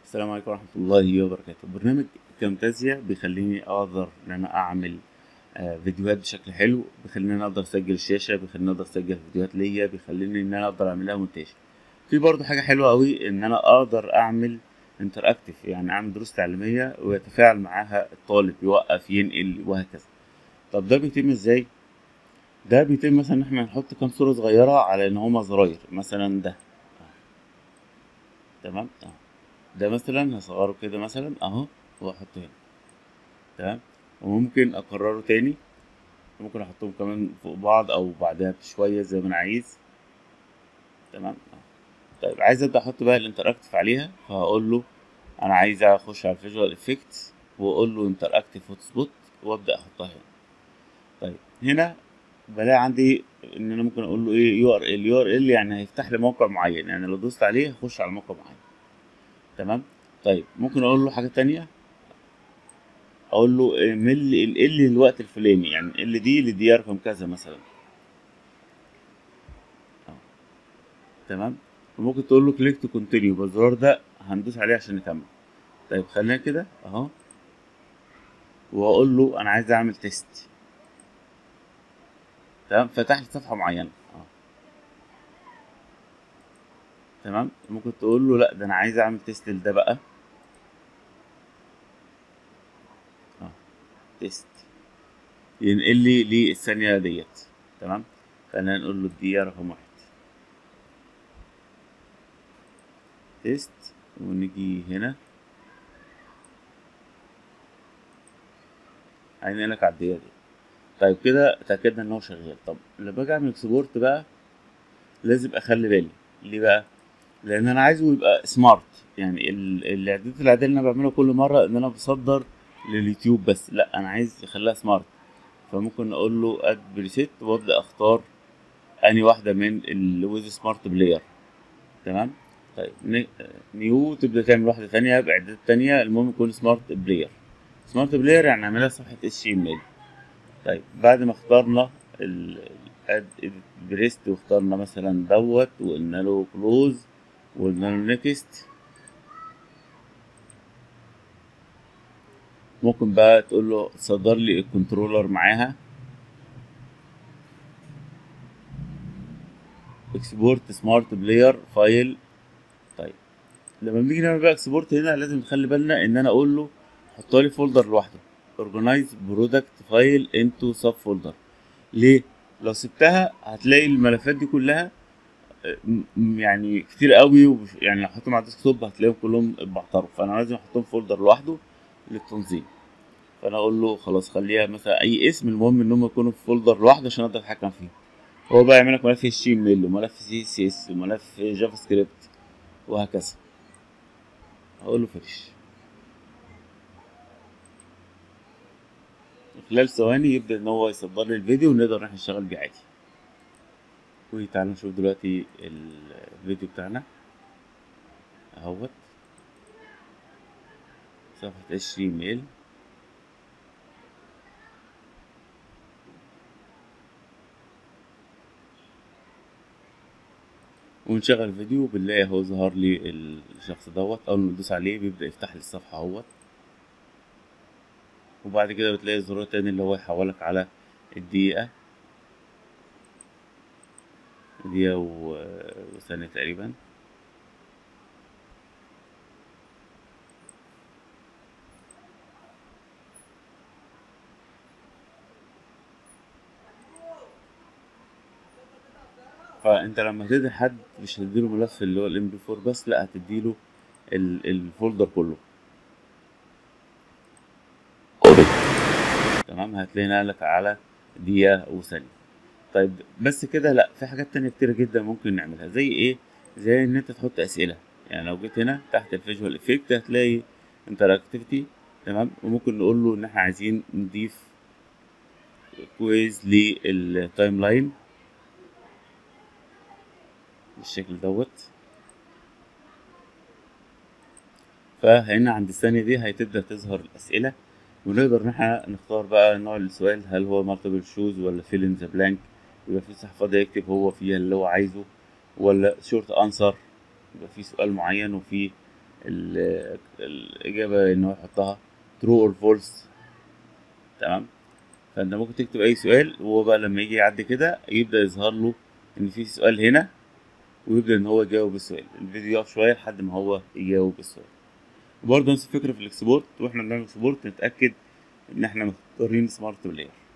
السلام عليكم ورحمة الله وبركاته برنامج كامتازيا بيخليني أقدر إن أنا أعمل آه، فيديوهات بشكل حلو بيخليني إن أنا أقدر أسجل الشاشة بيخليني أقدر أسجل فيديوهات ليا بيخليني إن أنا أقدر أعملها مونتاج في برضه حاجة حلوة أوي إن أنا أقدر أعمل انتراكتيف يعني أعمل دروس تعليمية ويتفاعل معاها الطالب يوقف ينقل وهكذا طب ده بيتم إزاي؟ ده بيتم مثلا إن إحنا نحط كام صورة صغيرة على إن هما زراير مثلا ده تمام أهو. ده مثلا هصغره كده مثلا اهو واحطه هنا تمام وممكن اكرره تاني ممكن احطهم كمان فوق بعض او بعدها بشويه زي ما انا عايز تمام أهو. طيب عايز ابدا احط بقى الانتراكتيف عليها فهقول له انا عايز اخش على الفيجوال افكت واقول له انتراكتيف هوت سبوت وابدا احطها هنا طيب هنا بلاقي عندي ان انا ممكن اقول له ايه يو ار ال يو ار ال يعني هيفتح لي موقع معين يعني لو دوست عليه هخش على موقع معين تمام طيب ممكن اقول له حاجه تانية اقول له مل ال ال الوقت الفلاني يعني ال دي لدي رقم كذا مثلا أهو. تمام وممكن تقول له كليك تو كونتينيو بالزرار ده هندوس عليه عشان نكمل طيب خلينا كده اهو واقول له انا عايز اعمل تيست تمام فتح لي صفحه معينه اهو تمام ممكن تقول له لا ده انا عايز اعمل تيست لده بقى اه تيست ينقل لي للثانيه ديت تمام خلينا نقول له الدقيقه رقم واحد تيست ونيجي هنا هينقلك على الدقيقه دي طيب كده اتاكدنا ان هو شغال طب لما اجي اعمل اكسبورت بقى لازم اخلي بالي ليه بقى لان انا عايزه يبقى سمارت يعني ال- الاعدادات العاديه اللي انا بعملها كل مره ان انا بصدر لليوتيوب بس لا انا عايز اخليها سمارت فممكن اقول له اد بريسيت وابدا اختار اني واحده من الويز سمارت بلاير تمام طيب ن- نيو تبدا تعمل واحده تانية باعدادات تانية المهم يكون سمارت بلاير سمارت بلاير يعني نعملها صفحه اتش ام ال طيب بعد ما اخترنا الاد بريست واخترنا مثلا دوت وقلنا له كلوز وقلنا له نيكست ممكن بقى تقول له صدر لي الكنترولر معاها اكسبورت سمارت بلاير فايل طيب لما بنيجي نعمل بقى اكسبورت هنا لازم نخلي بالنا ان انا اقول له حط لي فولدر لوحده organize product file into sub folder ليه لو سبتها هتلاقي الملفات دي كلها م- م- يعني كتير قوي ومش- يعني لو حطيتهم على الديسكتوب هتلاقيهم كلهم اتبعتروا فانا لازم احطهم فولدر لوحده للتنظيم فانا اقول له خلاص خليها مثلا اي اسم المهم انهم يكونوا في فولدر لوحده عشان اقدر اتحكم فيهم هو بقى يعمل لك ملف اتش ام ال وملف سي اس اس وملف جافا سكريبت وهكذا هقول له فينيش خلال ثواني يبدأ إن هو يصدر لي الفيديو ونقدر نحن نشتغل بيه عادي وتعالوا نشوف دلوقتي الفيديو بتاعنا اهوت صفحة اتش ايميل ونشغل الفيديو بنلاقي اهو ظهر لي الشخص دوت اول ما ندوس عليه بيبدأ يفتح لي الصفحة اهوت وبعد كده بتلاقي زرار تاني اللي هو يحولك على الدقيقة دقيقة و- وثانية تقريبا فانت لما تدي حد مش هتديله ملف اللي هو الام بي 4 بس لا هتديله ال- الفولدر كله تمام هتلاقي نقلك على دقيقة وثانية طيب بس كده لا في حاجات تانية كتيرة جدا ممكن نعملها زي ايه زي ان انت تحط اسئلة يعني لو جيت هنا تحت الفيجوال افكت هتلاقي انتراكتيفيتي تمام وممكن نقول له ان احنا عايزين نضيف كويز للتايم لاين بالشكل دوت فهنا عند الثانية دي هتبدأ تظهر الأسئلة ونقدر ان احنا نختار بقى نوع السؤال هل هو مالتيبل شوز ولا فيل ان ذا بلانك يبقى في صفحة فاضية يكتب هو فيها اللي هو عايزه ولا شورت انسر يبقى في سؤال معين وفي ال- الاجابه ان هو يحطها true or false تمام فانت ممكن تكتب اي سؤال وهو بقى لما يجي يعدي كده يبدا يظهر له ان في سؤال هنا ويبدا ان هو يجاوب السؤال الفيديو يقف شويه لحد ما هو يجاوب السؤال وبرضه نفس الفكره في الاكسبورت واحنا بنعمل اكسبورت نتاكد ان احنا مختارين سمارت بلاير